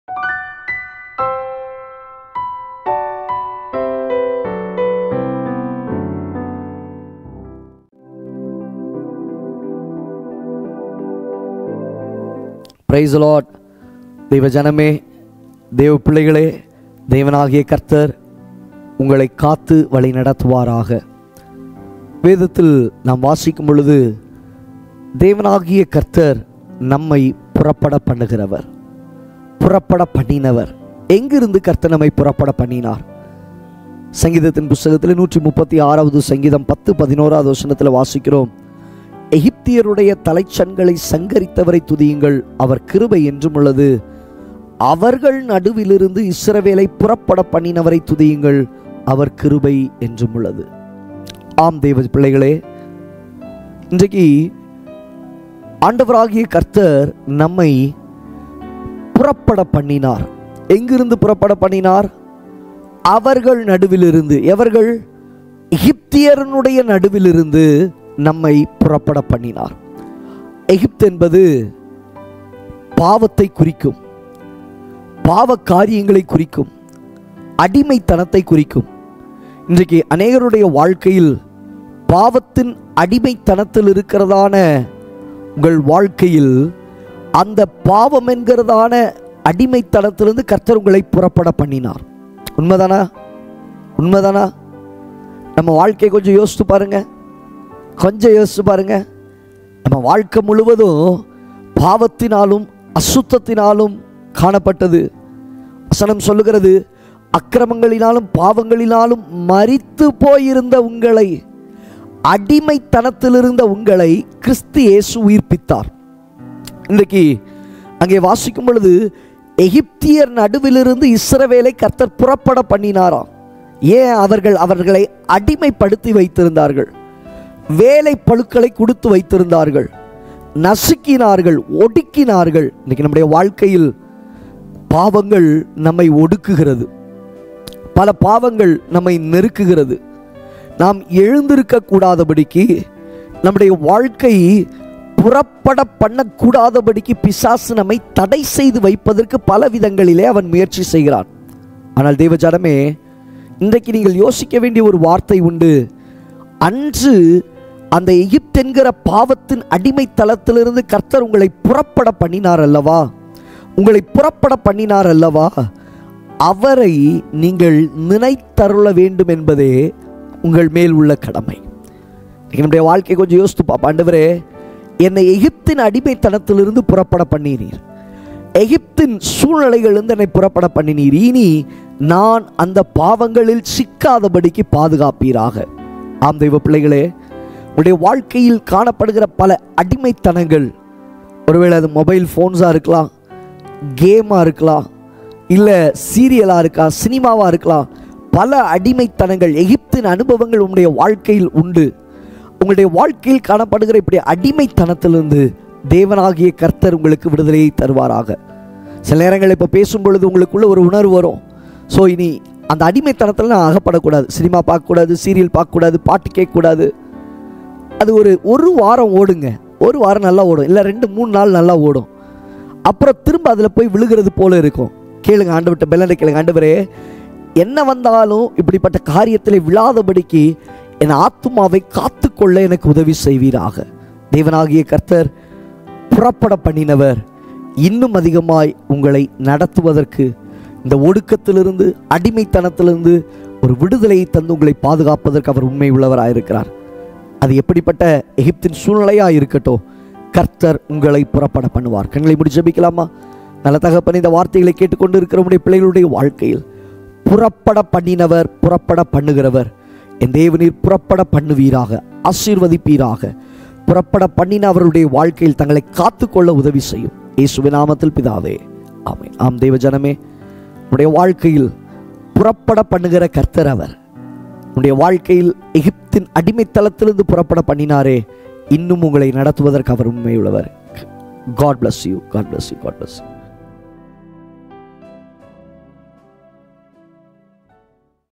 price Lord தெய்வ ஜனமே தேவ பிள்ளைகளே தேவனாகிய கர்த்தர் உங்களை காத்து வழி நடத்துவாராக வேதத்தில் நாம் வாசிக்கும் பொழுது தேவனாகிய கர்த்தர் நம்மை புறப்பட பண்ணுகிறவர் புறப்பட பண்ணினவர் எங்கிருந்து கர்த்தர் நம்மை புறப்பட பண்ணினார் சங்கீதத்தின் புஸ்தகத்தில் நூற்றி முப்பத்தி ஆறாவது சங்கீதம் பத்து பதினோராவது வசனத்தில் வாசிக்கிறோம் எகிப்தியருடைய தலைச்சன்களை சங்கரித்தவரை துதியுங்கள் அவர் கிருபை என்றும் உள்ளது அவர்கள் நடுவிலிருந்து இஸ்ரவேலை புறப்பட பண்ணினவரை துதியுங்கள் அவர் கிருபை என்றும் உள்ளது ஆம் தேவ பிள்ளைகளே இன்றைக்கு ஆண்டவராகிய கர்த்தர் நம்மை புறப்பட பண்ணினார் எங்கிருந்து புறப்பட பண்ணினார் அவர்கள் நடுவிலிருந்து எவர்கள் எகிப்தியரனுடைய நடுவிலிருந்து நம்மை புறப்பட பண்ணினார் எகிப்து என்பது பாவத்தை குறிக்கும் பாவ காரியங்களை குறிக்கும் அடிமைத்தனத்தை குறிக்கும் இன்றைக்கு அநேகருடைய வாழ்க்கையில் பாவத்தின் அடிமைத்தனத்தில் இருக்கிறதான உங்கள் வாழ்க்கையில் அந்த பாவம் என்கிறதான அடிமைத்தனத்திலிருந்து கர்த்தர் உங்களை புறப்பட பண்ணினார் உண்மைதானா உண்மைதானா நம்ம வாழ்க்கை கொஞ்சம் யோசித்து பாருங்க கொஞ்சம் யோசித்து பாருங்க நம்ம வாழ்க்கை முழுவதும் பாவத்தினாலும் அசுத்தத்தினாலும் காணப்பட்டது வசனம் சொல்லுகிறது அக்கிரமங்களினாலும் பாவங்களினாலும் மரித்து போயிருந்த உங்களை அடிமைத்தனத்தில் இருந்த உங்களை கிறிஸ்து இயேசு உயிர்ப்பித்தார் இன்றைக்கு அங்கே வாசிக்கும் பொழுது எகிப்தியர் நடுவிலிருந்து இஸ்ரவேலை கர்த்தர் புறப்பட பண்ணினாராம் ஏன் அவர்கள் அவர்களை அடிமைப்படுத்தி வைத்திருந்தார்கள் வேலை பழுக்களை கொடுத்து வைத்திருந்தார்கள் நசுக்கினார்கள் ஒடுக்கினார்கள் இன்னைக்கு நம்முடைய வாழ்க்கையில் பாவங்கள் நம்மை ஒடுக்குகிறது பல பாவங்கள் நம்மை நெருக்குகிறது நாம் எழுந்திருக்க கூடாதபடிக்கு நம்முடைய வாழ்க்கை புறப்பட பண்ணக்கூடாதபடிக்கு பிசாசு நம்மை தடை செய்து வைப்பதற்கு பல விதங்களிலே அவன் முயற்சி செய்கிறான் ஆனால் தேவஜானமே இன்றைக்கு நீங்கள் யோசிக்க வேண்டிய ஒரு வார்த்தை உண்டு அன்று அந்த எகிப்தென்கிற பாவத்தின் அடிமைத்தளத்திலிருந்து கர்த்தர் உங்களை புறப்பட பண்ணினார் அல்லவா உங்களை புறப்பட பண்ணினார் அல்லவா அவரை நீங்கள் நினைத்தருள வேண்டும் என்பதே உங்கள் மேல் உள்ள கடமை என்னுடைய வாழ்க்கை கொஞ்சம் யோசித்து பாப்பா ஆண்டவரே என்னை எகிப்தின் அடிமைத்தனத்திலிருந்து புறப்பட பண்ணினீர் எகிப்தின் சூழ்நிலைகளிலிருந்து என்னை புறப்பட பண்ணினீர் இனி நான் அந்த பாவங்களில் சிக்காதபடிக்கு பாதுகாப்பீராக ஆம் தெய்வ பிள்ளைகளே உடைய வாழ்க்கையில் காணப்படுகிற பல அடிமைத்தனங்கள் ஒருவேளை அது மொபைல் ஃபோன்ஸாக இருக்கலாம் கேமாக இருக்கலாம் இல்லை சீரியலாக இருக்கா சினிமாவாக இருக்கலாம் பல அடிமைத்தனங்கள் எகிப்தின் அனுபவங்கள் உங்களுடைய வாழ்க்கையில் உண்டு உங்களுடைய வாழ்க்கையில் காணப்படுகிற இப்படி அடிமைத்தனத்திலிருந்து தேவனாகிய கர்த்தர் உங்களுக்கு விடுதலையை தருவாராக சில நேரங்கள் இப்போ பேசும் பொழுது உங்களுக்குள்ள ஒரு உணர்வு வரும் ஸோ இனி அந்த அடிமைத்தனத்தில் நான் அகப்படக்கூடாது சினிமா பார்க்கக்கூடாது சீரியல் பார்க்கக்கூடாது பாட்டு கேட்கக்கூடாது அது ஒரு ஒரு வாரம் ஓடுங்க ஒரு வாரம் நல்லா ஓடும் இல்லை ரெண்டு மூணு நாள் நல்லா ஓடும் அப்புறம் திரும்ப அதில் போய் விழுகிறது போல இருக்கும் கேளுங்க ஆண்டவர்கிட்ட பெல்லனை கேளுங்க ஆண்டவரே என்ன வந்தாலும் இப்படிப்பட்ட காரியத்தில் விழாதபடிக்கு என் ஆத்துமாவை காத்துக்கொள்ள எனக்கு உதவி செய்வீராக தேவனாகிய கர்த்தர் புறப்பட பண்ணினவர் இன்னும் அதிகமாய் உங்களை நடத்துவதற்கு இந்த ஒடுக்கத்திலிருந்து அடிமைத்தனத்திலிருந்து ஒரு விடுதலையை தந்து உங்களை பாதுகாப்பதற்கு அவர் உண்மை உள்ளவராயிருக்கிறார் அது எப்படிப்பட்ட எகிப்தின் சூழ்நிலையாக இருக்கட்டும் கர்த்தர் உங்களை புறப்பட பண்ணுவார் கண்களை முடி ஜெபிக்கலாமா நல்ல தகப்பன் இந்த வார்த்தைகளை கேட்டுக்கொண்டு இருக்கிற பிள்ளைகளுடைய வாழ்க்கையில் புறப்பட பண்ணினவர் புறப்பட பண்ணுகிறவர் என் தேவநீர் புறப்பட பண்ணுவீராக ஆசீர்வதிப்பீராக புறப்பட பண்ணின அவருடைய வாழ்க்கையில் தங்களை காத்துக்கொள்ள உதவி செய்யும் இயேசுவின் நாமத்தில் பிதாவே ஆமென் ஆம் தேவ ஜனமே உடைய வாழ்க்கையில் புறப்பட பண்ணுகிற கர்த்தர் அவர் உன்னுடைய வாழ்க்கையில் எகிப்தின் அடிமைத்தளத்திலிருந்து புறப்பட பண்ணினாரே இன்னும் உங்களை நடத்துவதற்கு அவர் உண்மையுள்ளவர் God bless you God bless you God bless you